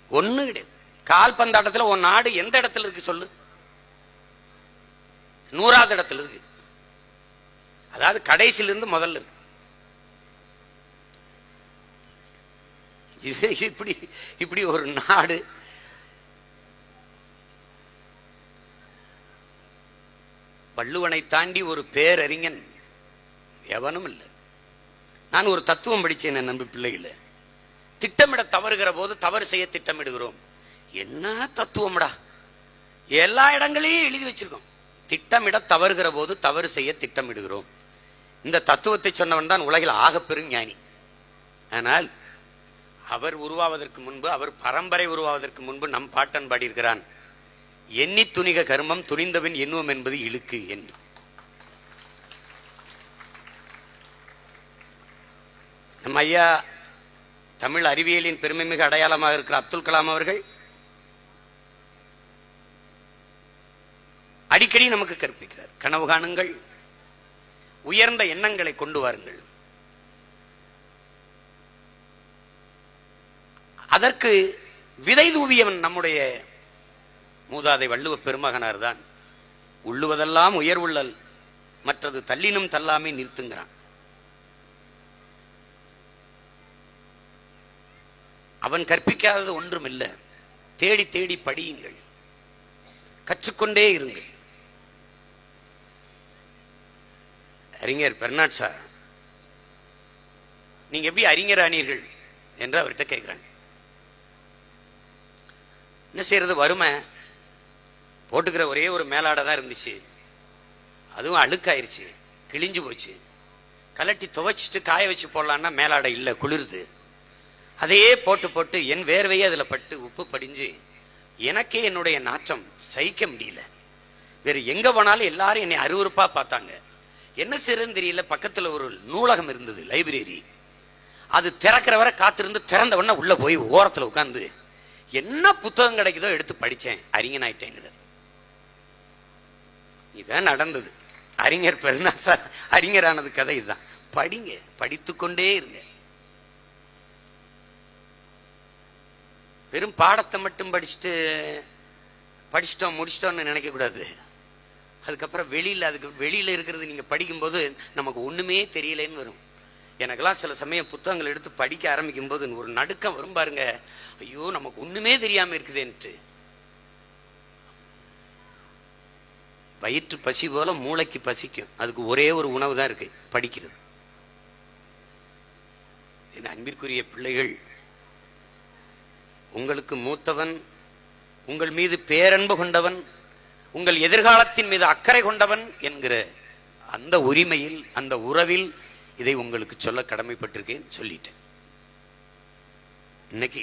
ஒண்ணு கிடையாது கால்பந்தாட்டத்துல உன் நாடு எந்த இடத்துல இருக்கு சொல்லு நூறாவது இடத்துல இருக்கு அதாவது கடைசியில இருந்து முதல்ல இருக்கு இது இப்படி இப்படி ஒரு நாடு வள்ளுவனை தாண்டி ஒரு பேரறிஞன் எவனும் இல்லை நான் ஒரு தத்துவம் படிச்சேன் என் நண்பு பிள்ளைகள திட்டமிட தவறுகிற போது தவறு செய்ய திட்டமிடுகிறோம் என்ன தத்துவம்டா எல்லா இடங்களையும் எழுதி வச்சிருக்கோம் திட்டமிட தவறுகிற போது தவறு செய்ய திட்டமிடுகிறோம் இந்த தத்துவத்தை சொன்னவன் தான் உலகில் ஆகப்பெரும் ஞானி ஆனால் அவர் உருவாவதற்கு முன்பு அவர் பரம்பரை உருவாவதற்கு முன்பு நம் பாட்டன் பாடியிருக்கிறான் எண்ணி துணிக கர்மம் துணிந்தவன் எண்ணுவோம் என்பது இழுக்கு என்று நம்ம ஐயா தமிழ் அறிவியலின் பெருமைமிகு அடையாளமாக இருக்கிற அப்துல் கலாம் அவர்கள் அடிக்கடி நமக்கு கற்பிக்கிறார் கனவு காணுங்கள் உயர்ந்த எண்ணங்களை கொண்டு வாருங்கள் அதற்கு விதை தூவியவன் நம்முடைய மூதாதை வள்ளுவ பெருமகனார் தான் உள்ளுவதெல்லாம் உயர்வுள்ளல் மற்றது தள்ளினும் தள்ளாமே நிறுத்துங்கிறான் அவன் கற்பிக்காதது ஒன்றும் இல்லை தேடி தேடி படியுங்கள் கற்றுக்கொண்டே இருங்கள் அறிஞர் பெர்னாட் சார் நீங்க எப்படி அறிஞர் ஆனீர்கள் என்று அவர்கிட்ட கேட்கிறாங்க என்ன செய்யறது வறுமை போட்டுக்கிற ஒரே ஒரு மேலாடை தான் இருந்துச்சு அதுவும் அழுக்காயிருச்சு கிழிஞ்சு போச்சு கலட்டி துவைச்சிட்டு காய வச்சு போடலான்னா மேலாடை இல்லை குளிருது அதையே போட்டு போட்டு என் வேர்வையே அதுல பட்டு உப்பு படிஞ்சு எனக்கே என்னுடைய நாற்றம் சகிக்க முடியல வேற எங்க போனாலும் எல்லாரும் என்னை அருவருப்பா பார்த்தாங்க என்ன செய்யறதுன்னு தெரியல பக்கத்துல ஒரு நூலகம் இருந்தது லைப்ரரி அது திறக்கிற வரை காத்திருந்து திறந்த உடனே உள்ள போய் ஓரத்துல உட்கார்ந்து என்ன புத்தகம் கிடைக்குதோ எடுத்து படிச்சேன் அறிஞனாயிட்டேங்கிறார் இதான் நடந்தது அறிஞர் பெருநாசா அறிஞரானது கதை இதுதான் படிங்க படித்துக்கொண்டே இருங்க வெறும் பாடத்தை மட்டும் படிச்சுட்டு படிச்சிட்டோம் முடிச்சிட்டோம்னு நினைக்க கூடாது அதுக்கப்புறம் வெளியில அதுக்கு வெளியில இருக்கிறது நீங்க படிக்கும்போது நமக்கு ஒண்ணுமே தெரியலன்னு வரும் எனக்கெல்லாம் சில சமயம் புத்தகங்கள் எடுத்து படிக்க ஆரம்பிக்கும் போது ஒரு நடுக்கம் வரும் பாருங்க ஐயோ நமக்கு ஒண்ணுமே தெரியாம இருக்குதேன்ட்டு வயிற்று பசி போல மூளைக்கு பசிக்கும் அதுக்கு ஒரே ஒரு உணவு தான் இருக்கு படிக்கிறது என் அன்பிற்குரிய பிள்ளைகள் உங்களுக்கு மூத்தவன் உங்கள் மீது பேரன்பு கொண்டவன் உங்கள் எதிர்காலத்தின் மீது அக்கறை கொண்டவன் என்கிற அந்த உரிமையில் அந்த உறவில் இதை உங்களுக்கு சொல்ல கடமைப்பட்டிருக்கேன் சொல்லிட்டேன் இன்னைக்கு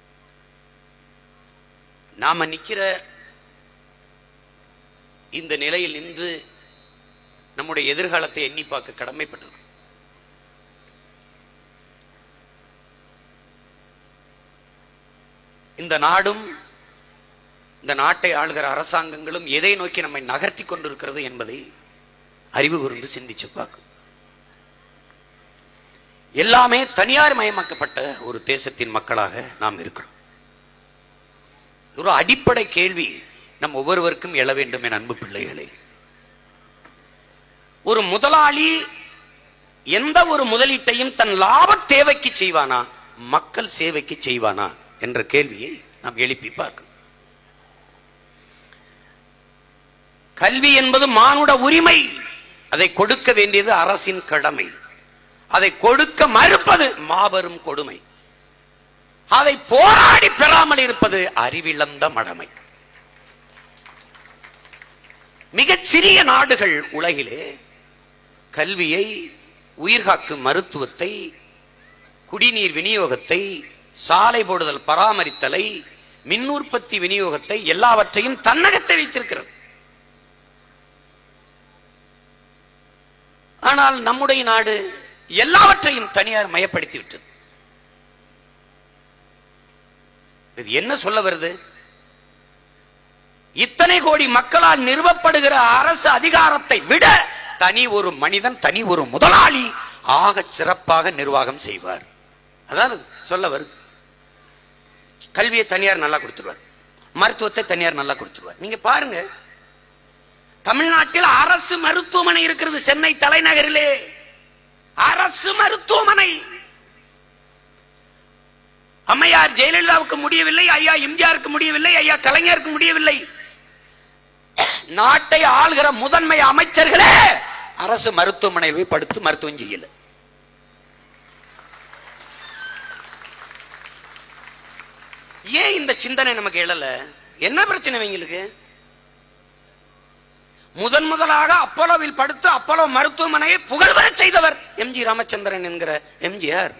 நாம நிக்கிற இந்த நிலையில் நின்று நம்முடைய எதிர்காலத்தை எண்ணி பார்க்க கடமைப்பட்டிருக்கோம் இந்த நாடும் இந்த நாட்டை ஆளுகிற அரசாங்கங்களும் எதை நோக்கி நம்மை நகர்த்தி கொண்டிருக்கிறது என்பதை அறிவு கூர்ந்து சிந்திச்சு பார்க்கும் எல்லாமே தனியார் மயமாக்கப்பட்ட ஒரு தேசத்தின் மக்களாக நாம் இருக்கிறோம் ஒரு அடிப்படை கேள்வி நம் ஒவ்வொருவருக்கும் எழ வேண்டும் என் அன்பு பிள்ளைகளே ஒரு முதலாளி எந்த ஒரு முதலீட்டையும் தன் லாப தேவைக்கு செய்வானா மக்கள் சேவைக்கு செய்வானா என்ற கேள்வியை நாம் எழுப்பி பார்க்கணும் கல்வி என்பது மானுட உரிமை அதை கொடுக்க வேண்டியது அரசின் கடமை அதை கொடுக்க மறுப்பது மாபெரும் கொடுமை அதை போராடி பெறாமல் இருப்பது அறிவிழந்த மடமை மிகச் சிறிய நாடுகள் உலகிலே கல்வியை உயிர்காக்கும் மருத்துவத்தை குடிநீர் விநியோகத்தை சாலை போடுதல் பராமரித்தலை மின் உற்பத்தி விநியோகத்தை எல்லாவற்றையும் தன்னகத்தை வைத்திருக்கிறது ஆனால் நம்முடைய நாடு எல்லாவற்றையும் தனியார் மயப்படுத்தி விட்டது இது என்ன சொல்ல வருது இத்தனை கோடி மக்களால் நிறுவப்படுகிற அரசு அதிகாரத்தை விட தனி ஒரு மனிதன் தனி ஒரு முதலாளி ஆக சிறப்பாக நிர்வாகம் செய்வார் அதான் அது சொல்ல வருது கல்வியை தனியார் நல்லா கொடுத்துருவார் மருத்துவத்தை தனியார் நல்லா கொடுத்துருவார் நீங்க பாருங்க தமிழ்நாட்டில் அரசு மருத்துவமனை இருக்கிறது சென்னை தலைநகரிலே அரசு மருத்துவமனை அம்மையார் ஜெயலலிதாவுக்கு முடியவில்லை ஐயா எம்ஜிஆருக்கு முடியவில்லை ஐயா கலைஞருக்கு முடியவில்லை நாட்டை ஆளுகிற முதன்மை அமைச்சர்களே அரசு மருத்துவமனை போய் படுத்து மருத்துவம் செய்யல ஏன் இந்த சிந்தனை நமக்கு எழல என்ன பிரச்சனை இவங்களுக்கு முதன் முதலாக அப்போலோவில் படுத்து அப்போலோ மருத்துவமனையை புகழ்வரச் செய்தவர் எம்ஜி ராமச்சந்திரன் என்கிற எம்ஜிஆர்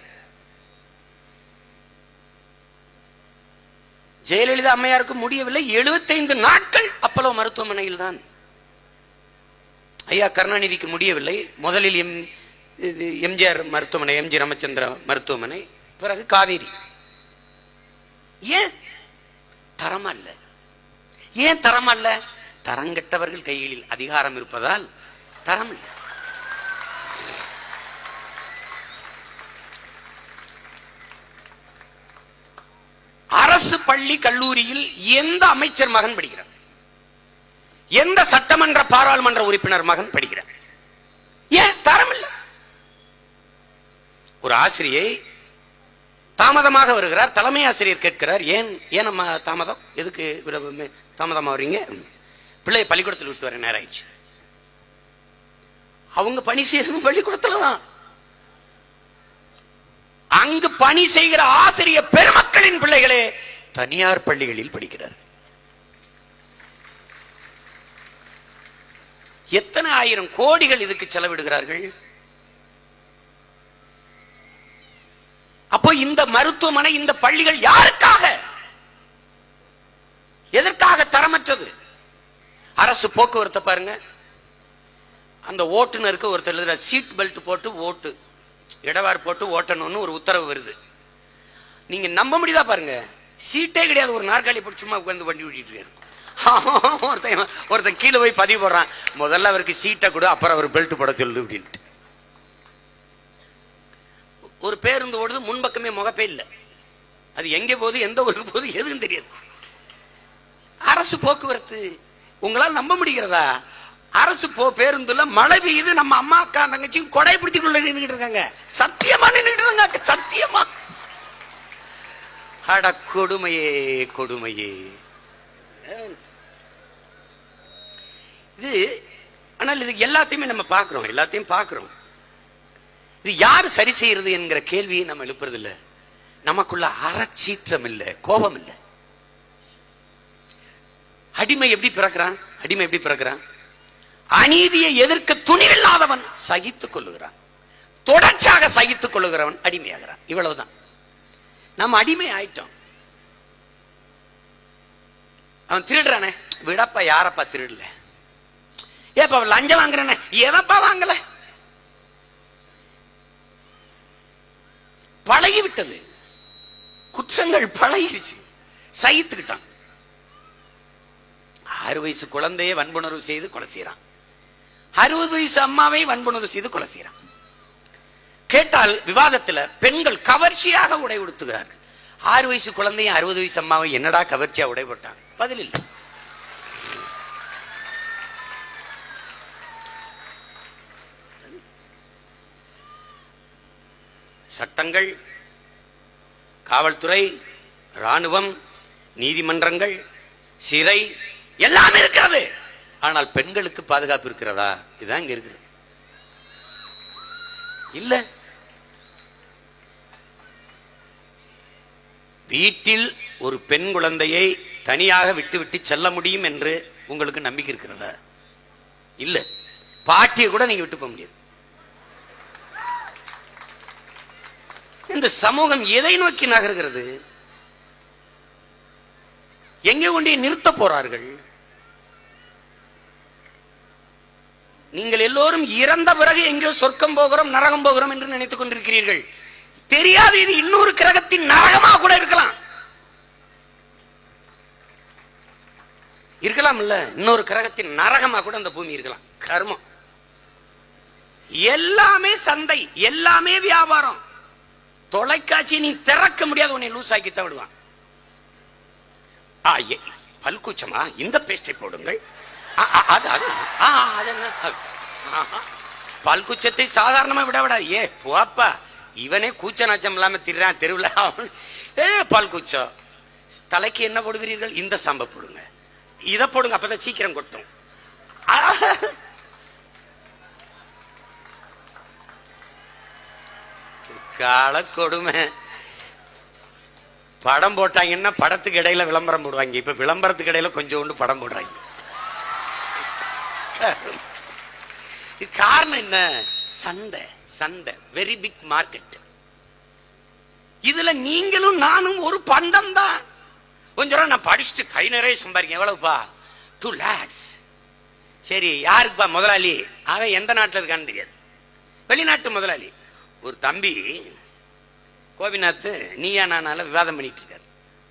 ஜெயலலிதா அம்மையாருக்கு முடியவில்லை 75 நாட்கள் அப்போலோ மருத்துவமனையில் தான் ஐயா கருணாநிதிக்கு முடியவில்லை முதலில் எம் இது எம்ஜிஆர் மருத்துவமனை எம்ஜி ராமச்சந்திர மருத்துவமனை பிறகு காவேரி ஏன் தரம் அல்ல ஏன் தரம் அல்ல தரங்கெட்டவர்கள் கைகளில் அதிகாரம் இருப்பதால் தரம் இல்லை அரசு பள்ளி கல்லூரியில் எந்த அமைச்சர் மகன் படிக்கிறார் எந்த சட்டமன்ற பாராளுமன்ற உறுப்பினர் மகன் படிக்கிறார் ஏன் தரம் இல்லை ஒரு ஆசிரியை தாமதமாக வருகிறார் தலைமை ஆசிரியர் கேட்கிறார் ஏன் ஏன் அம்மா தாமதம் எதுக்கு இவ்வளவு மே- தாமதமா வர்றீங்க பிள்ளைய பள்ளிக்கூடத்தில் விட்டு வர நேரம் ஆயிடுச்சு அவங்க பணி செய்யறது பள்ளிக்கூடத்துல தான் அங்கு பணி செய்கிற ஆசிரியர் பெருமக்களின் பிள்ளைகளே தனியார் பள்ளிகளில் படிக்கிறார் எத்தனை ஆயிரம் கோடிகள் இதுக்கு செலவிடுகிறார்கள் அப்போ இந்த மருத்துவமனை இந்த பள்ளிகள் யாருக்காக எதற்காக தரமற்றது அரசு போக்குவரத்தை பாருங்க அந்த ஓட்டுநருக்கு ஒருத்தர் எழுதுற சீட் பெல்ட் போட்டு ஓட்டு இடவார் போட்டு ஓட்டணும்னு ஒரு உத்தரவு வருது நீங்க நம்ப முடியுதா பாருங்க சீட்டே கிடையாது ஒரு நாற்காலி போட்டு சும்மா உட்கார்ந்து வண்டி ஓட்டிட்டு இருக்காரு ஒருத்தன் ஒருத்தன் கீழே போய் பதிவு போடுறான் முதல்ல அவருக்கு சீட்டை கொடு அப்புறம் அவர் பெல்ட் போட சொல்லு அப்படின்ட்டு ஒரு பேருந்து ஓடுது முன்பக்கமே முகப்பே இல்லை அது எங்கே போகுது எந்த ஊருக்கு போகுது எதுவும் தெரியாது அரசு போக்குவரத்து உங்களால் நம்ப முடிகிறதா அரசு போ பேருந்துல மழை பெய்யுது நம்ம அம்மா அக்கா தங்கச்சியும் கொடை பிடிச்சிக்குள்ள நின்றுட்டு இருக்காங்க சத்தியமா நின்றுட்டு இருக்காங்க சத்தியமா அட கொடுமையே கொடுமையே இது ஆனால் இது எல்லாத்தையுமே நம்ம பார்க்கிறோம் எல்லாத்தையும் பார்க்கிறோம் இது யாரு சரி செய்யறது என்கிற கேள்வியை நம்ம எழுப்புறது இல்ல நமக்குள்ள அறச்சீற்றம் இல்ல கோபம் இல்ல அடிமை எப்படி பிறக்கிறான் அடிமை எப்படி பிறக்கிறான் அநீதியை எதிர்க்க துணிவில்லாதவன் சகித்துக் கொள்ளுகிறான் தொடர்ச்சியாக சகித்துக் கொள்ளுகிறவன் அடிமையாகிறான் இவ்வளவுதான் நம்ம அடிமை ஆயிட்டோம் அவன் திருடுறானே விடப்பா யாரப்பா திருடல ஏப்பா அவன் லஞ்சம் வாங்குறானே எவப்பா வாங்கல பழகி விட்டது குற்றங்கள் பழகிருச்சு சகித்துக்கிட்டான் ஆறு வயசு குழந்தையை வன்புணர்வு செய்து கொலை செய்யறான் அறுபது வயசு அம்மாவை வன்புணர்வு செய்து கொலை செய்யறான் கேட்டால் விவாதத்துல பெண்கள் கவர்ச்சியாக உடை உடுத்துகிறார்கள் ஆறு வயசு குழந்தையும் அறுபது வயசு அம்மாவை என்னடா கவர்ச்சியா உடை போட்டாங்க பதில் இல்லை சட்டங்கள் காவல்துறை ராணுவம் நீதிமன்றங்கள் சிறை எல்லாம் இருக்கிறது ஆனால் பெண்களுக்கு பாதுகாப்பு இருக்கிறதா இதுதான் இங்க இருக்குது இல்ல வீட்டில் ஒரு பெண் குழந்தையை தனியாக விட்டுவிட்டு செல்ல முடியும் என்று உங்களுக்கு நம்பிக்கை இருக்கிறதா இல்ல பாட்டியை கூட நீங்க விட்டு போக முடியாது இந்த சமூகம் எதை நோக்கி நகர்கிறது எங்கே கொண்டே நிறுத்த போறார்கள் நீங்கள் எல்லோரும் இறந்த பிறகு எங்கேயோ சொர்க்கம் போகிறோம் நரகம் போகிறோம் என்று நினைத்துக் கொண்டிருக்கிறீர்கள் தெரியாது இது இன்னொரு கிரகத்தின் நரகமா கூட இருக்கலாம் இருக்கலாம் இல்ல இன்னொரு கிரகத்தின் நரகமா கூட அந்த பூமி இருக்கலாம் கர்மம் எல்லாமே சந்தை எல்லாமே வியாபாரம் தொலைக்காட்சி நீ திறக்க முடியாது உன்னை லூஸ் ஆக்கி தான் விடுவான் ஆ, எ- பல்கூச்சமா இந்த பேஸ்டை போடுங்கள் ஆ, ஆ, அது அது ஆ, அது என்ன? ஆஹா. பல்குச்சத்தை சாதாரணமா விட விட ஏ போப்பா இவனே கூச்ச நாச்சம் இல்லாம திரிறான் தெருவில் அவன் ஏ பல்குச்சம் தலைக்கு என்ன போடுகிறீர்கள் இந்த சாம்பை போடுங்க இதை போடுங்க அப்பதான் சீக்கிரம் கொட்டும் ஆ. கால கொடுமை படம் போட்டாங்கன்னா படத்துக்கு இடையில விளம்பரம் போடுவாங்க இப்ப விளம்பரத்துக்கு இடையில கொஞ்சோண்டு படம் போடுறாங்க இது காரணம் என்ன சந்தை சந்தை வெரி பிக் மார்க்கெட் இதுல நீங்களும் நானும் ஒரு பண்டம் தான் கொஞ்ச நேரம் நான் படிச்சுட்டு கை நிறைய சம்பாதிக்க எவ்வளவுப்பா டூ லேக்ஸ் சரி யாருக்குப்பா முதலாளி அவன் எந்த நாட்டுல இருக்கான்னு தெரியாது வெளிநாட்டு முதலாளி ஒரு தம்பி கோபிநாத் நீயா நானால விவாதம் பண்ணிட்டு இருக்காரு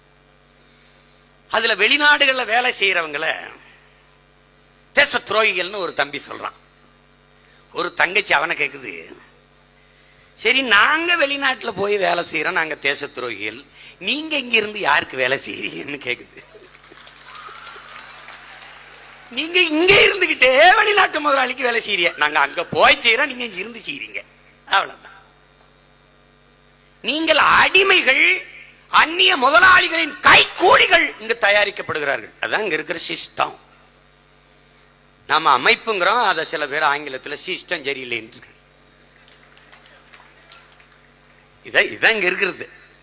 அதுல வெளிநாடுகள்ல வேலை செய்யறவங்கள தேச துரோகிகள்னு ஒரு தம்பி சொல்றான் ஒரு தங்கச்சி அவனை கேக்குது சரி நாங்க வெளிநாட்டுல போய் வேலை செய்யறோம் நாங்க தேச துரோகிகள் நீங்க இங்க இருந்து யாருக்கு வேலை செய்யறீங்கன்னு கேக்குது நீங்க இங்க இருந்துகிட்டே வெளிநாட்டு முதலாளிக்கு வேலை செய்யறீங்க நாங்க அங்க போய் செய்யறோம் நீங்க இங்க இருந்து செய்யறீங்க அவ்வளவுதான் நீங்கள் அடிமைகள் அந்நிய முதலாளிகளின் கைக்கூலிகள் இங்கு தயாரிக்கப்படுகிறார்கள் அதான் இங்க இருக்கிற சிஸ்டம் நாம அமைப்புங்கிறோம் அதை சில பேர் ஆங்கிலத்துல சிஸ்டம் சரியில்லைன்னு இதான் இதான் இங்க இருக்கிறது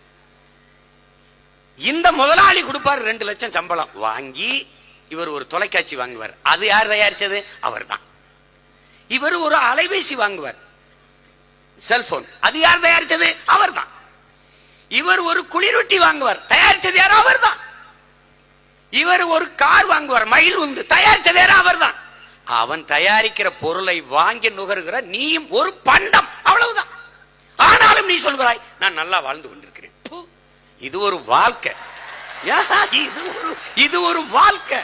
இந்த முதலாளி கொடுப்பாரு ரெண்டு லட்சம் சம்பளம் வாங்கி இவர் ஒரு தொலைக்காட்சி வாங்குவார் அது யார் தயாரிச்சது அவர்தான் இவர் ஒரு அலைபேசி வாங்குவார் செல்போன் அது யார் தயாரிச்சது அவர்தான் இவர் ஒரு குளிரொட்டி வாங்குவார் தயாரிச்சது யாரோ அவர்தான் இவர் ஒரு கார் வாங்குவார் மயில் உந்து தயாரிச்சது யாரோ அவர்தான் அவன் தயாரிக்கிற பொருளை வாங்கி நுகருகிற நீயும் ஒரு பண்டம் அவ்வளவுதான் ஆனாலும் நீ சொல்கிறாய் நான் நல்லா வாழ்ந்து கொண்டிருக்கிறேன் ப்பு, இது ஒரு வாழ்க்கை யா, இது ஒரு இது ஒரு வாழ்க்கை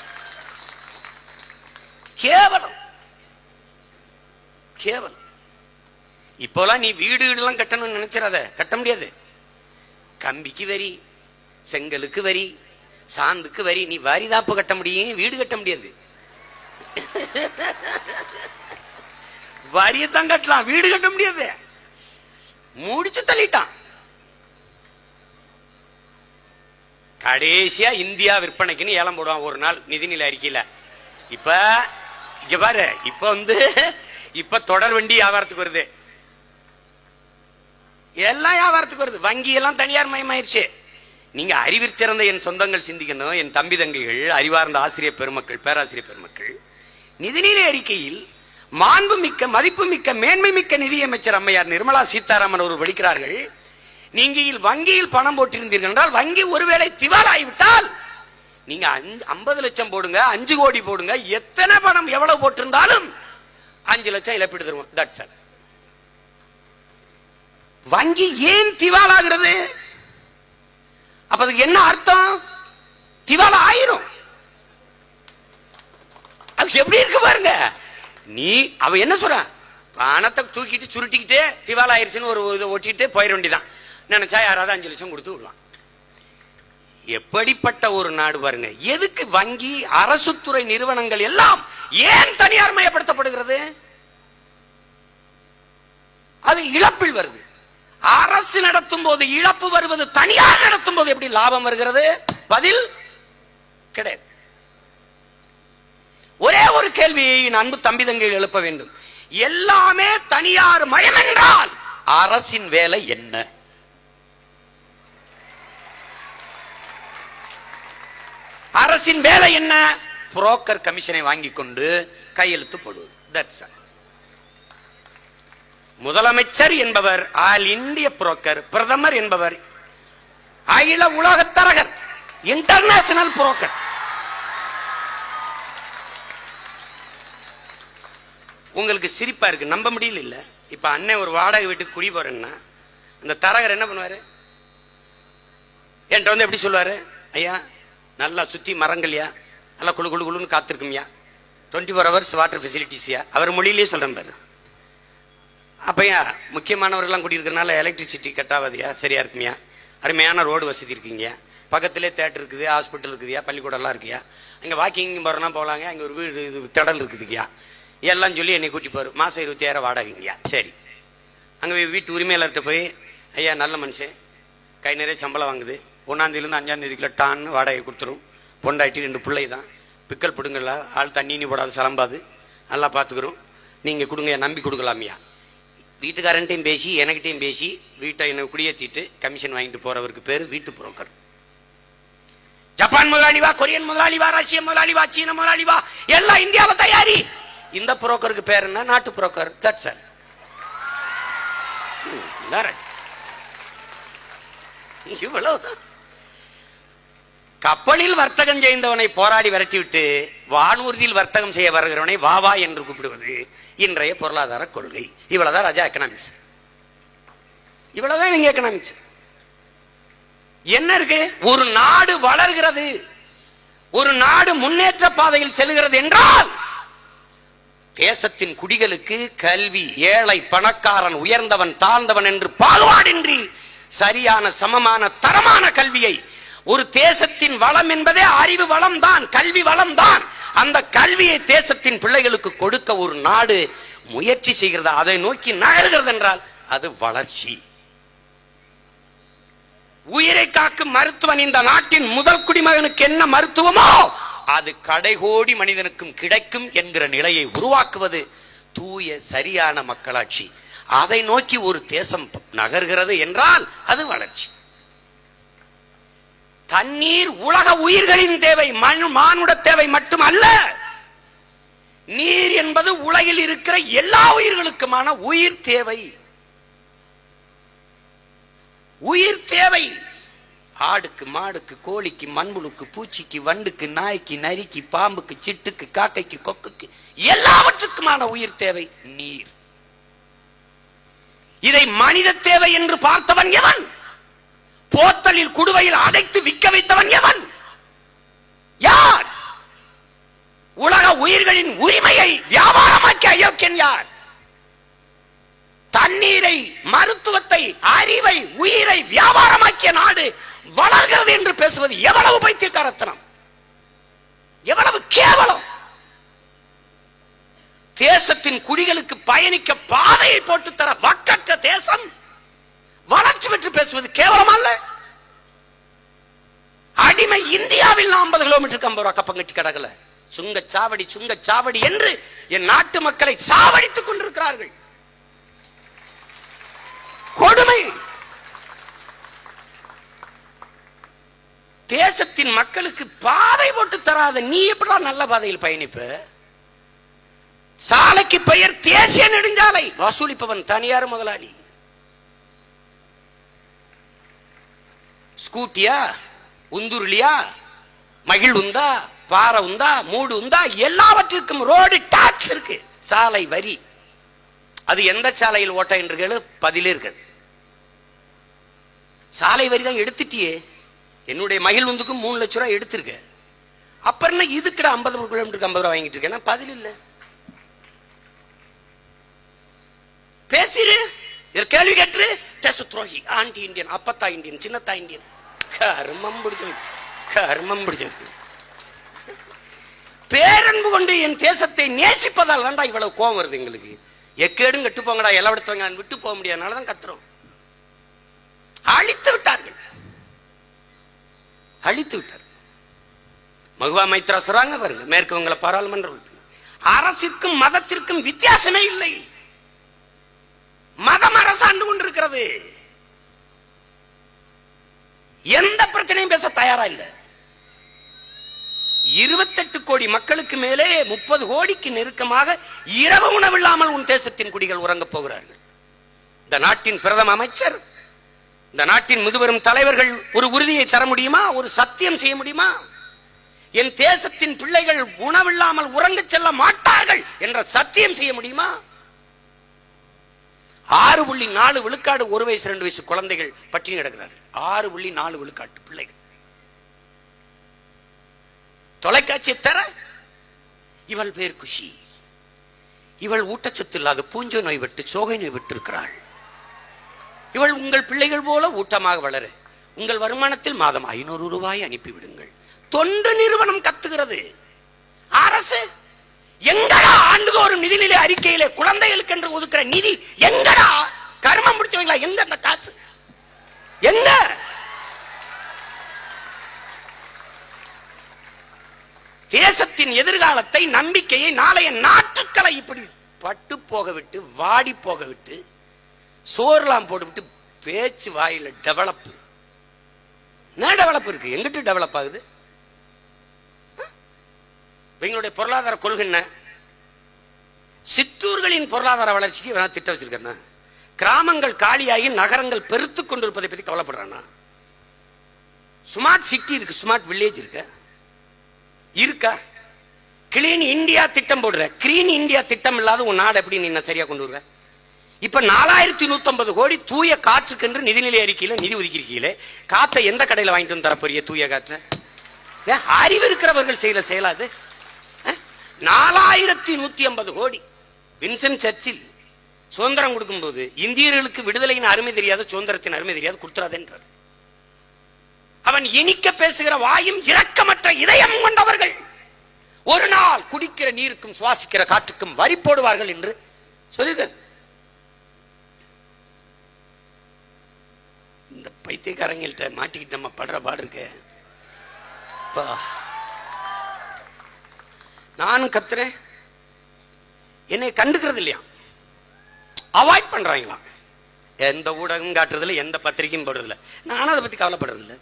கேவலம் கேவலம் இப்போலாம் நீ வீடு வீடுலாம் கட்டணும்னு நினைச்சிடாத கட்ட முடியாது கம்பிக்கு வரி செங்கலுக்கு வரி சாந்துக்கு வரி நீ வரி தாப்பு கட்ட முடியும் வீடு கட்ட முடியாது வரியத்தான் கட்டலாம் வீடு கட்ட முடியாது முடிச்சு தள்ளிட்டான் கடைசியா இந்தியா விற்பனைக்குன்னு ஏலம் போடுவான் ஒரு நாள் நிதிநிலை அறிக்கையில இப்ப இங்க பாரு இப்ப வந்து இப்ப தொடர் வண்டி வியாபாரத்துக்கு வருது எல்லாம் வியாபாரத்துக்கு வருது வங்கி எல்லாம் தனியார் மயமாயிருச்சு நீங்க அறிவிற் சிறந்த என் சொந்தங்கள் சிந்திக்கணும் என் தம்பி தங்கைகள் அறிவார்ந்த ஆசிரியர் பெருமக்கள் பேராசிரியர் பெருமக்கள் நிதிநிலை அறிக்கையில் மாண்புமிக்க மதிப்புமிக்க மேன்மை மிக்க நிதியமைச்சர் அம்மையார் நிர்மலா சீதாராமன் அவர்கள் படிக்கிறார்கள் நீங்கள் வங்கியில் பணம் போட்டிருந்தீர்கள் என்றால் வங்கி ஒருவேளை திவாலாகிவிட்டால் நீங்க ஐம்பது லட்சம் போடுங்க அஞ்சு கோடி போடுங்க எத்தனை பணம் எவ்வளவு போட்டிருந்தாலும் அஞ்சு லட்சம் இழப்பீடு தருவோம் தட் சார் வங்கி ஏன் திவாலாகிறது அப்ப அதுக்கு என்ன அர்த்தம் திவாலா ஆயிரும் அது எப்படி இருக்கு பாருங்க நீ அவ என்ன சொல்றான் பணத்தை தூக்கிட்டு சுருட்டிக்கிட்டு திவாலா ஆயிருச்சுன்னு ஒரு இதை ஒட்டிட்டு போயிட வேண்டியதான் நினைச்சா யாராவது அஞ்சு லட்சம் கொடுத்து விடுவான் எப்படிப்பட்ட ஒரு நாடு பாருங்க எதுக்கு வங்கி அரசு துறை நிறுவனங்கள் எல்லாம் ஏன் தனியார் மயப்படுத்தப்படுகிறது அது இழப்பில் வருது அரசு நடத்தும் போது இழப்பு வருவது தனியார் நடத்தும் போது எப்படி லாபம் வருகிறது பதில் கிடையாது ஒரே ஒரு கேள்வியை என் அன்பு தம்பி தங்கைகள் எழுப்ப வேண்டும் எல்லாமே தனியார் மயம் என்றால் அரசின் வேலை என்ன அரசின் வேலை என்ன புரோக்கர் கமிஷனை வாங்கி கொண்டு கையெழுத்து போடுவது That's all. முதலமைச்சர் என்பவர் ஆல் இந்திய புரோக்கர் பிரதமர் என்பவர் அகில உலக தரகர் இன்டர்நேஷனல் புரோக்கர் உங்களுக்கு சிரிப்பா இருக்கு நம்ப முடியல இல்ல இப்ப அண்ணன் ஒரு வாடகை வீட்டுக்கு குடி போறேன்னா அந்த தரகர் என்ன பண்ணுவாரு என்கிட்ட வந்து எப்படி சொல்லுவாரு ஐயா நல்லா சுத்தி மரங்கள்யா நல்லா குழு குழு குழுன்னு காத்திருக்கும்யா டுவெண்ட்டி ஃபோர் ஹவர்ஸ் வாட்டர் ஃபெசிலிட்டிஸ்யா அவர் மொழியிலேயே சொல்றேன் பாரு அப்பையா முக்கியமானவர்கள்லாம் குடியிருக்கிறனால எலக்ட்ரிசிட்டி கட் ஆகாதியா சரியா இருக்குமியா அருமையான ரோடு வசதி இருக்குங்க பக்கத்திலே தேட்டர் இருக்குது ஹாஸ்பிட்டல் இருக்குதுயா பள்ளிக்கூடம்லாம் இருக்குயா அங்கே வாக்கிங் போகிறோன்னா போகலாங்க அங்கே ஒரு வீடு இது திடல் இருக்குதுங்கயா எல்லாம் சொல்லி என்னை கூட்டி போரு மாதம் இருபத்தாயிரம் வாடகைங்கய்யா சரி அங்கே வீட்டு உரிமையாளர்கிட்ட போய் ஐயா நல்ல மனுஷன் கை நிறைய சம்பளம் வாங்குது ஒன்றாந்தேதியிலேருந்து அஞ்சாந்தேதிக்குள்ள டான்னு வாடகை கொடுத்துரும் பொண்டாட்டி ரெண்டு பிள்ளை தான் பிக்கல் பிடுங்கல ஆள் தண்ணி நீ போடாது சலம்பாது நல்லா பார்த்துக்கிறோம் நீங்கள் கொடுங்க நம்பி கொடுக்கலாமியா வீட்டுக்காரன்ட்டையும் பேசி எனக்கிட்டையும் பேசி வீட்டை என்ன குடியேற்றிட்டு கமிஷன் வாங்கிட்டு போறவருக்கு பேர் வீட்டு புரோக்கர் ஜப்பான் முதலாளி வா கொரியன் முதலாளி வா ரஷ்ய முதலாளி வா சீன முதலாளி வா எல்லாம் இந்தியாவை தயாரி இந்த புரோக்கருக்கு பேர் என்ன நாட்டு புரோக்கர் தட் சார் இவ்வளவுதான் கப்பலில் வர்த்தகம் செய்தவனை போராடி விரட்டிவிட்டு வானூர்தியில் வர்த்தகம் செய்ய வருகிறவனை வா வா என்று கூப்பிடுவது இன்றைய பொருளாதார கொள்கை இவ்வளவுதான் ராஜா எக்கனாமிக்ஸ் இவ்வளவுதான் நீங்க எக்கனாமிக்ஸ் என்ன இருக்கு ஒரு நாடு வளர்கிறது ஒரு நாடு முன்னேற்ற பாதையில் செல்கிறது என்றால் தேசத்தின் குடிகளுக்கு கல்வி ஏழை பணக்காரன் உயர்ந்தவன் தாழ்ந்தவன் என்று பாகுபாடின்றி சரியான சமமான தரமான கல்வியை ஒரு தேசத்தின் வளம் என்பதே அறிவு வளம் தான் கல்வி வளம் தான் அந்த கல்வியை தேசத்தின் பிள்ளைகளுக்கு கொடுக்க ஒரு நாடு முயற்சி செய்கிறது அதை நோக்கி நகர்கிறது என்றால் அது வளர்ச்சி உயிரை காக்கும் மருத்துவன் இந்த நாட்டின் முதல் குடிமகனுக்கு என்ன மருத்துவமோ அது கடைகோடி மனிதனுக்கும் கிடைக்கும் என்கிற நிலையை உருவாக்குவது தூய சரியான மக்களாட்சி அதை நோக்கி ஒரு தேசம் நகர்கிறது என்றால் அது வளர்ச்சி தண்ணீர் உலக உயிர்களின் தேவை மனு மானுட தேவை மட்டுமல்ல நீர் என்பது உலகில் இருக்கிற எல்லா உயிர்களுக்குமான உயிர் தேவை உயிர் தேவை ஆடுக்கு மாடுக்கு கோழிக்கு மண்புழுக்கு பூச்சிக்கு வண்டுக்கு நாய்க்கு நரிக்கு பாம்புக்கு சிட்டுக்கு காக்கைக்கு கொக்குக்கு எல்லாவற்றுக்குமான உயிர் தேவை நீர் இதை மனித தேவை என்று பார்த்தவன் எவன் போத்தலில் குடுவையில் அடைத்து விற்க வைத்தவன் எவன் யார் உலக உயிர்களின் உரிமையை வியாபாரமாக்கிய அயோக்கியன் யார் தண்ணீரை மருத்துவத்தை அறிவை உயிரை வியாபாரமாக்கிய நாடு வளர்கிறது என்று பேசுவது எவ்வளவு பைத்தியக்காரத்தனம் எவ்வளவு கேவலம் தேசத்தின் குடிகளுக்கு பயணிக்க பாதையை போட்டு தர வக்கற்ற தேசம் வளர்ச்சி பெற்று பேசுவது கேவலம் அல்ல அடிமை இந்தியாவில் ஐம்பது கிலோமீட்டருக்கு ஐம்பது ரூபா கப்பம் கட்டி கிடக்கல சுங்கச்சாவடி சுங்கச்சாவடி என்று என் நாட்டு மக்களை சாவடித்துக் கொண்டிருக்கிறார்கள் கொடுமை தேசத்தின் மக்களுக்கு பாதை போட்டு தராத நீ எப்படா நல்ல பாதையில் பயணிப்ப சாலைக்கு பெயர் தேசிய நெடுஞ்சாலை வசூலிப்பவன் தனியார் முதலாளி ஸ்கூட்டியா உந்துருளியா மகிழ் உந்தா பாறை உந்தா மூடு உந்தா எல்லாவற்றிற்கும் ரோடு டாக்ஸ் இருக்கு சாலை வரி அது எந்த சாலையில் ஓட்ட என்று கேளு பதிலே இருக்குது சாலை வரி தான் எடுத்துட்டியே என்னுடைய மகிழ் உந்துக்கும் மூணு லட்சம் ரூபாய் எடுத்திருக்க அப்புறம் என்ன இதுக்கிட ஐம்பது கிலோமீட்டருக்கு ஐம்பது ரூபாய் வாங்கிட்டு இருக்கேன் பதில் இல்ல பேசிரு இதில் கேள்வி கேட்டு தேச துரோகி ஆண்டி இந்தியன் அப்பத்தா இந்தியன் சின்னத்தா இந்தியன் கர்மம் பிடிச்சவன் கர்மம் பிடிச்சவன் பேரன்பு கொண்டு என் தேசத்தை நேசிப்பதால் தான்டா இவ்வளவு கோபம் வருது எங்களுக்கு எக்கேடும் கெட்டு போங்கடா எல்லாம் விட்டு போக முடியாதனால தான் கத்துறோம் அழித்து விட்டார்கள் அழித்து விட்டார் மகுவா மைத்ரா சொல்றாங்க பாருங்க மேற்கு வங்கள பாராளுமன்ற உறுப்பினர் அரசிற்கும் மதத்திற்கும் வித்தியாசமே இல்லை மதம் அரசாண்டு கொண்டிருக்கிறது எந்த பிரச்சனையும் பேச தயாரா இல்ல இருபத்தெட்டு கோடி மக்களுக்கு மேலே முப்பது கோடிக்கு நெருக்கமாக இரவு உணவில்லாமல் உன் தேசத்தின் குடிகள் உறங்கப் போகிறார்கள் இந்த நாட்டின் பிரதம அமைச்சர் இந்த நாட்டின் முதுபெரும் தலைவர்கள் ஒரு உறுதியை தர முடியுமா ஒரு சத்தியம் செய்ய முடியுமா என் தேசத்தின் பிள்ளைகள் உணவில்லாமல் உறங்கச் செல்ல மாட்டார்கள் என்ற சத்தியம் செய்ய முடியுமா ஆறு புள்ளி நாலு விழுக்காடு ஒரு வயசு ரெண்டு வயசு குழந்தைகள் பட்டினி கிடக்கிறார்கள் ஆறு புள்ளி நாலு விழுக்காட்டு பிள்ளைகள் தொலைக்காட்சியை தர இவள் பேர் குஷி இவள் ஊட்டச்சத்து இல்லாத பூஞ்சை நோய் விட்டு சோகை நோய் விட்டு இருக்கிறாள் இவள் உங்கள் பிள்ளைகள் போல ஊட்டமாக வளர உங்கள் வருமானத்தில் மாதம் ஐநூறு ரூபாய் அனுப்பிவிடுங்கள் தொண்டு நிறுவனம் கத்துகிறது அரசு எங்கடா ஆண்டுதோறும் நிதிநிலை அறிக்கையிலே குழந்தைகளுக்கு என்று ஒதுக்குற நிதி எங்கடா கர்மம் முடிச்சவங்களா எங்க அந்த காசு எங்க தேசத்தின் எதிர்காலத்தை நம்பிக்கையை நாளைய நாட்டுக்களை இப்படி பட்டு போக விட்டு வாடி போக விட்டு சோறுலாம் போட்டு விட்டு பேச்சு வாயில டெவலப் என்ன டெவலப் இருக்கு எங்கிட்டு டெவலப் ஆகுது எங்களுடைய பொருளாதார கொள்கை என்ன சித்தூர்களின் பொருளாதார வளர்ச்சிக்கு வேணா திட்டம் வச்சிருக்கேன் கிராமங்கள் காலியாகி நகரங்கள் பெருத்து கொண்டிருப்பதை பத்தி கவலைப்படுறானா ஸ்மார்ட் சிட்டி இருக்கு ஸ்மார்ட் வில்லேஜ் இருக்கு இருக்கா கிளீன் இந்தியா திட்டம் போடுற கிளீன் இந்தியா திட்டம் இல்லாத உன் நாடு எப்படி நீ சரியா கொண்டு வருவ இப்ப நாலாயிரத்தி நூத்தம்பது கோடி தூய காற்றுக்கென்று நிதிநிலை அறிக்கையில நிதி ஒதுக்கியிருக்கீங்களே காத்தை எந்த கடையில வாங்கிட்டு வந்து தரப்போறிய தூய காற்றை ஏன் அறிவு இருக்கிறவர்கள் செய்யல செயலாது நாலாயிரத்தி நூத்தி ஐம்பது கோடி வின்சென்ட் சர்ச்சில் சுதந்திரம் கொடுக்கும்போது இந்தியர்களுக்கு விடுதலையின் அருமை தெரியாத சுதந்திரத்தின் அருமை தெரியாது கொடுத்துறாதென்றார் அவன் இனிக்க பேசுகிற வாயும் இரக்கமற்ற இதயம் கொண்டவர்கள் ஒரு நாள் குடிக்கிற நீருக்கும் சுவாசிக்கிற காற்றுக்கும் வரி போடுவார்கள் என்று சொல்லிருக்க இந்த பைத்தியக்காரங்கள்ட்ட மாட்டிக்கிட்டு நம்ம படுற பாடு இருக்க அப்பா. நானும் கத்துறேன் என்னை கண்டுக்கிறது இல்லையா அவாய்ட் பண்றாங்களாம் எந்த ஊடகம் காட்டுறதில்ல எந்த பத்திரிக்கையும் போடுறதில்ல நானும் அதை பத்தி கவலைப்படுறது இல்ல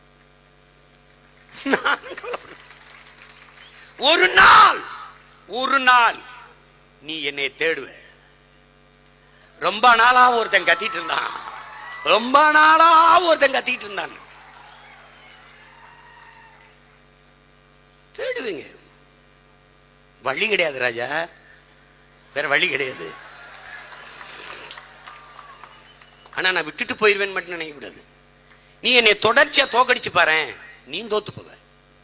நானும் கவலைப்படுறது ஒரு நாள் ஒரு நாள் நீ என்னை தேடுவ ரொம்ப நாளா ஒருத்தன் கத்திட்டு இருந்தான் ரொம்ப நாளா ஒருத்தன் கத்திட்டு இருந்தான் தேடுவீங்க வழி கிடையாது ராஜா வேற வழி கிடையாது ஆனா நான் விட்டுட்டு போயிருவேன் மட்டும் நினைக்க கூடாது நீ என்னை தொடர்ச்சியா தோக்கடிச்சு பாரு நீ தோத்து போவ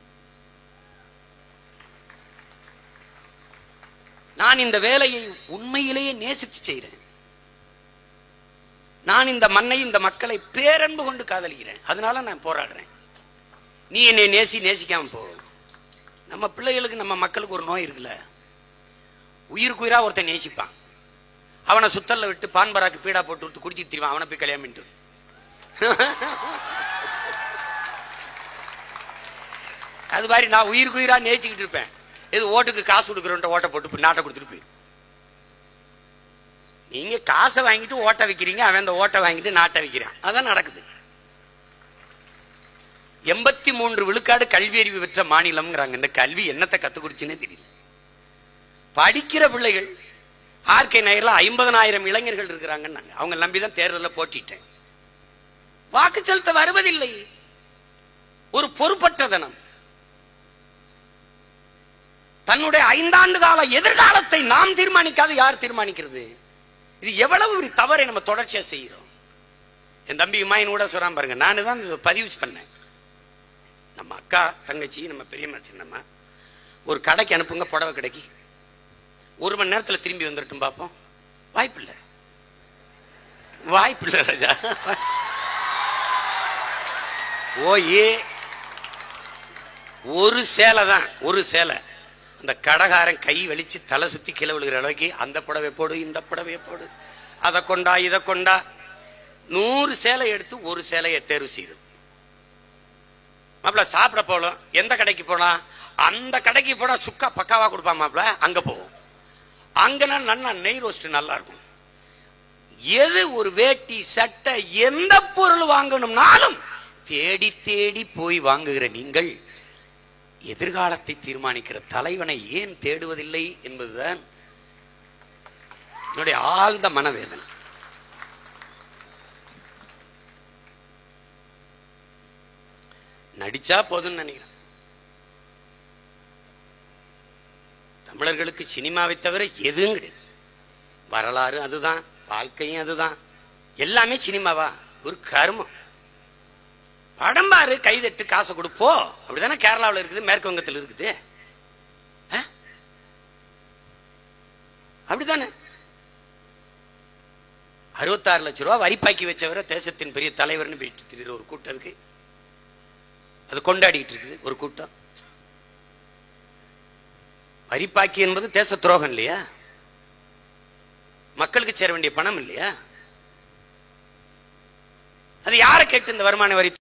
நான் இந்த வேலையை உண்மையிலேயே நேசிச்சு செய்கிறேன் நான் இந்த மண்ணை இந்த மக்களை பேரன்பு கொண்டு காதலிக்கிறேன் அதனால நான் போராடுறேன் நீ என்னை நேசி நேசிக்காம போ நம்ம பிள்ளைகளுக்கு நம்ம மக்களுக்கு ஒரு நோய் இருக்குல்ல உயிருக்கு உயிரா ஒருத்தன் நேசிப்பான் அவனை சுத்தல்ல விட்டு பான்பராக்கு பீடா போட்டு விட்டு குடிச்சிட்டு திரிவான் அவனை போய் கல்யாணம் பண்ணிட்டு அது மாதிரி நான் உயிருக்கு உயிரா நேசிக்கிட்டு இருப்பேன் இது ஓட்டுக்கு காசு கொடுக்குறோன்ற ஓட்டை போட்டு போய் நாட்டை கொடுத்துட்டு போய் நீங்க காசை வாங்கிட்டு ஓட்டை வைக்கிறீங்க அவன் அந்த ஓட்டை வாங்கிட்டு நாட்டை வைக்கிறான் அதான் நடக்குது எண்பத்தி மூன்று விழுக்காடு கல்வி அறிவு பெற்ற மாநிலம்ங்கிறாங்க இந்த கல்வி என்னத்தை கத்து கொடுச்சுன்னே தெரியல படிக்கிற பிள்ளைகள் ஆர்கே நகர்ல ஐம்பதனாயிரம் இளைஞர்கள் இருக்கிறாங்கன்னாங்க அவங்க நம்பிதான் தேர்தலில் போட்டிட்டேன் வாக்கு செலுத்த வருவதில்லை ஒரு பொறுப்பற்ற தனம் தன்னுடைய ஐந்தாண்டு கால எதிர்காலத்தை நாம் தீர்மானிக்காது யார் தீர்மானிக்கிறது இது எவ்வளவு ஒரு தவறை நம்ம தொடர்ச்சியா செய்கிறோம் என் தம்பி இமாயின் கூட சொல்றான் பாருங்க நானு தான் இதை பதிவு பண்ணேன் நம்ம அக்கா தங்கச்சி நம்ம பெரியம்மா சின்னம்மா ஒரு கடைக்கு அனுப்புங்க புடவை கடைக்கு ஒரு மணி நேரத்துல திரும்பி வந்துடட்டும் பார்ப்போம் வாய்ப்பில்லை வாய்ப்பில்லை ராஜா ஓயே ஒரு சேலை தான் ஒரு சேலை அந்த கடகாரன் கை வெளிச்சு தலை சுத்தி கீழே விழுகிற அளவுக்கு அந்த புடவை போடு இந்த புடவையை போடு அதை கொண்டா இதை கொண்டா நூறு சேலை எடுத்து ஒரு சேலையை தேர்வு செய்யுது மாப்பிள சாப்பிட போகலாம் எந்த கடைக்கு போலாம் அந்த கடைக்கு போனா சுக்கா பக்காவா கொடுப்பான் மாப்பிள அங்க போவோம் அங்கனா நல்லா நெய் ரோஸ்ட் நல்லா இருக்கும் எது ஒரு வேட்டி சட்டை எந்த பொருள் வாங்கணும்னாலும் தேடி தேடி போய் வாங்குகிற நீங்கள் எதிர்காலத்தை தீர்மானிக்கிற தலைவனை ஏன் தேடுவதில்லை என்பதுதான் என்னுடைய ஆழ்ந்த மனவேதனை நடிச்சா போதும்னு நினைக்கிறேன் தமிழர்களுக்கு சினிமாவை தவிர எதுவும் கிடையாது வரலாறு அதுதான் வாழ்க்கையும் அதுதான் எல்லாமே சினிமாவா ஒரு கர்மம் படம் பாரு கைதட்டு காசை கொடுப்போ அப்படிதானே கேரளாவில் இருக்குது மேற்கு வங்கத்தில் இருக்குது ஆ? அப்படிதானே அறுபத்தாறு லட்சம் ரூபா வரிப்பாக்கி வச்சவரை தேசத்தின் பெரிய தலைவர்னு பேசிட்டு திரியுற ஒரு கூட்டம் இருக்கு அது கொண்டாடிட்டு இருக்குது ஒரு கூட்டம் வரிப்பாக்கி என்பது தேச துரோகம் இல்லையா மக்களுக்கு சேர வேண்டிய பணம் இல்லையா அது யாரை கேட்டு இந்த வருமான வரி